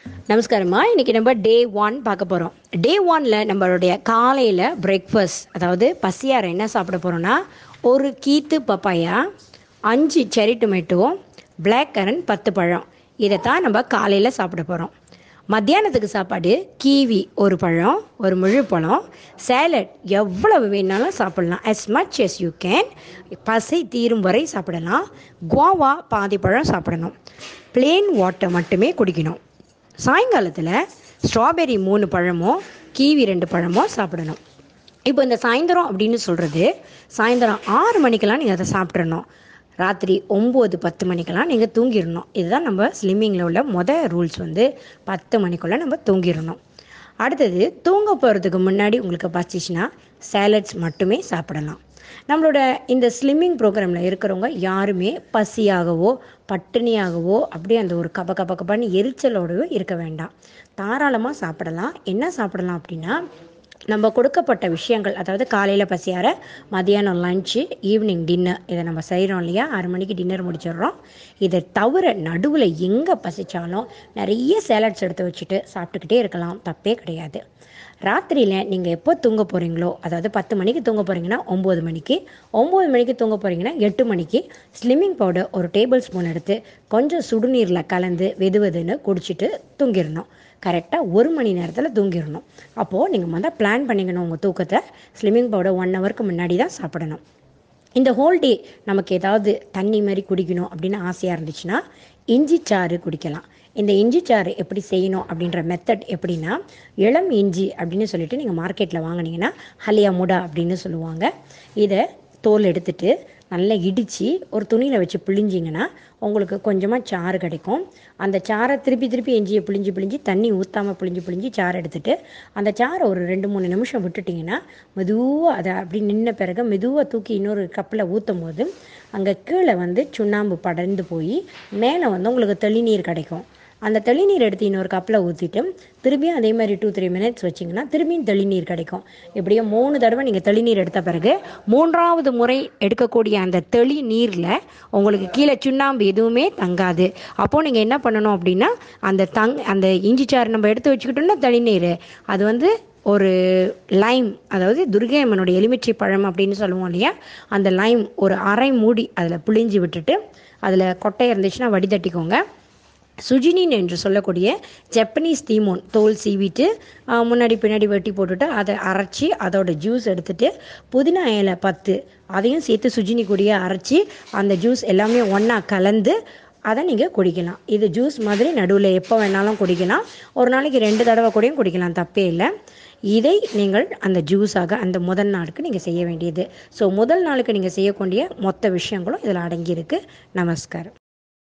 நமஸ்காரம்மா இன்னைக்கு நம்ம day one பார்க்க போகிறோம் டே ஒன்ல நம்மளுடைய காலையில் பிரேக்ஃபாஸ்ட் அதாவது பசியார என்ன சாப்பிட போகிறோம்னா ஒரு கீத்து பப்பாயா அஞ்சு செரி டொமேட்டோ பிளாக் கரண்ட் பத்து பழம் இதைத்தான் நம்ம காலையில் சாப்பிட போகிறோம் மத்தியானத்துக்கு சாப்பாடு கீவி ஒரு பழம் ஒரு முழு பழம் சேலட் எவ்வளவு வேணாலும் சாப்பிடலாம் as much as you can பசை தீரும் வரை சாப்பிடலாம் குவாவா பாதி பழம் சாப்பிடணும் plain வாட்டர் மட்டுமே குடிக்கணும் சாயங்காலத்தில் ஸ்ட்ராபெரி மூணு பழமோ கீவி ரெண்டு பழமோ சாப்பிடணும் இப்போ இந்த சாயந்தரம் அப்படின்னு சொல்கிறது சாயந்தரம் ஆறு மணிக்கெல்லாம் நீங்கள் அதை சாப்பிட்றணும் ராத்திரி ஒம்பது பத்து மணிக்கெல்லாம் நீங்கள் தூங்கிடணும் இதுதான் நம்ம ஸ்லிம்மிங்கில் உள்ள மொதல் ரூல்ஸ் வந்து பத்து மணிக்குள்ளே நம்ம தூங்கிடணும் அடுத்தது தூங்க போகிறதுக்கு முன்னாடி உங்களுக்கு பசிச்சுன்னா சேலட்ஸ் மட்டுமே சாப்பிடலாம் நம்மளோட இந்த ஸ்லிம்மிங் ப்ரோக்ராமில் இருக்கிறவங்க யாருமே பசியாகவோ பட்டினியாகவோ அப்படியே அந்த ஒரு கப கப கபன்னு எரிச்சலோடவோ இருக்க வேண்டாம் தாராளமாக சாப்பிடலாம் என்ன சாப்பிடலாம் அப்படின்னா நம்ம கொடுக்கப்பட்ட விஷயங்கள் அதாவது காலையில் பசியார மதியானம் லஞ்சு ஈவினிங் டின்னர் இதை நம்ம செய்கிறோம் இல்லையா ஆறு மணிக்கு டின்னர் முடிச்சிடுறோம் இதை தவிர நடுவில் எங்கே பசிச்சாலும் நிறைய சேலட்ஸ் எடுத்து வச்சுட்டு சாப்பிட்டுக்கிட்டே இருக்கலாம் தப்பே கிடையாது ராத்திரியில் நீங்கள் எப்போ தூங்க போகிறீங்களோ அதாவது பத்து மணிக்கு தூங்க போகிறீங்கன்னா ஒம்பது மணிக்கு ஒம்பது மணிக்கு தூங்க போகிறீங்கன்னா எட்டு மணிக்கு ஸ்லிம்மிங் பவுடர் ஒரு டேபிள் ஸ்பூன் எடுத்து கொஞ்சம் சுடுநீரில் கலந்து வெது வெதுன்னு குடிச்சிட்டு தூங்கிடணும் கரெக்டாக ஒரு மணி நேரத்தில் தூங்கிடணும் அப்போது நீங்கள் முதல்ல பிளான் பண்ணிக்கணும் உங்கள் தூக்கத்தை ஸ்லிம்மிங் பவுடர் ஒன் ஹவருக்கு முன்னாடி தான் சாப்பிடணும் இந்த ஹோல் டே நமக்கு ஏதாவது தண்ணி மாதிரி குடிக்கணும் அப்படின்னு ஆசையாக இருந்துச்சுன்னா இஞ்சி சாறு குடிக்கலாம் இந்த இஞ்சி சாறு எப்படி செய்யணும் அப்படின்ற மெத்தட் எப்படின்னா இளம் இஞ்சி அப்படின்னு சொல்லிட்டு நீங்கள் மார்க்கெட்டில் வாங்கினீங்கன்னா ஹலியா முடா அப்படின்னு சொல்லுவாங்க இதை தோல் எடுத்துட்டு நல்லா இடித்து ஒரு துணியில் வச்சு பிழிஞ்சிங்கன்னா உங்களுக்கு கொஞ்சமாக சாறு கிடைக்கும் அந்த சாறை திருப்பி திருப்பி எஞ்சியை பிழிஞ்சு பிழிஞ்சு தண்ணி ஊற்றாமல் பிழிஞ்சு பிழிஞ்சு சாறு எடுத்துட்டு அந்த சாறை ஒரு ரெண்டு மூணு நிமிஷம் விட்டுட்டிங்கன்னா மெதுவாக அதை அப்படி நின்ன பிறகு மெதுவாக தூக்கி இன்னொரு கப்பில் ஊற்றும் போது அங்கே கீழே வந்து சுண்ணாம்பு படர்ந்து போய் மேலே வந்து உங்களுக்கு தெளிநீர் கிடைக்கும் அந்த தெளிநீர் எடுத்து இன்னொரு கப்பில் ஊற்றிட்டு திரும்பியும் அதே மாதிரி டூ த்ரீ மினிட்ஸ் வச்சிங்கன்னா திரும்பியும் தெளிநீர் கிடைக்கும் இப்படியே மூணு தடவை நீங்கள் தெளிநீர் எடுத்த பிறகு மூன்றாவது முறை எடுக்கக்கூடிய அந்த தெளி நீரில் உங்களுக்கு கீழே சுண்ணாம்பு எதுவுமே தங்காது அப்போது நீங்கள் என்ன பண்ணணும் அப்படின்னா அந்த தங் அந்த இஞ்சி சாறு நம்ம எடுத்து வச்சுக்கிட்டோம்னா தெளிநீர் அது வந்து ஒரு லைம் அதாவது துர்கை அம்மனுடைய எலுமிச்சை பழம் அப்படின்னு சொல்லுவோம் இல்லையா அந்த லைம் ஒரு அரை மூடி அதில் புளிஞ்சு விட்டுட்டு அதில் கொட்டை இருந்துச்சுன்னா வடிதட்டிக்கோங்க சுஜினின் என்று சொல்லக்கூடிய ஜப்பனீஸ் தீமோன் தோல் சீவிட்டு முன்னாடி பின்னாடி வெட்டி போட்டுட்டு அதை அரைச்சி அதோட ஜூஸ் எடுத்துட்டு புதினா இலை பத்து அதையும் சேர்த்து சுஜினி கூடிய அரைச்சி அந்த ஜூஸ் எல்லாமே ஒன்றா கலந்து அதை நீங்கள் குடிக்கலாம் இது ஜூஸ் மாதிரி நடுவில் எப்போ வேணாலும் குடிக்கலாம் ஒரு நாளைக்கு ரெண்டு தடவை கூடயும் குடிக்கலாம் தப்பே இல்லை இதை நீங்கள் அந்த ஜூஸாக அந்த முதல் நாளுக்கு நீங்கள் செய்ய வேண்டியது ஸோ முதல் நாளுக்கு நீங்கள் செய்யக்கூடிய மொத்த விஷயங்களும் இதில் அடங்கியிருக்கு நமஸ்காரம்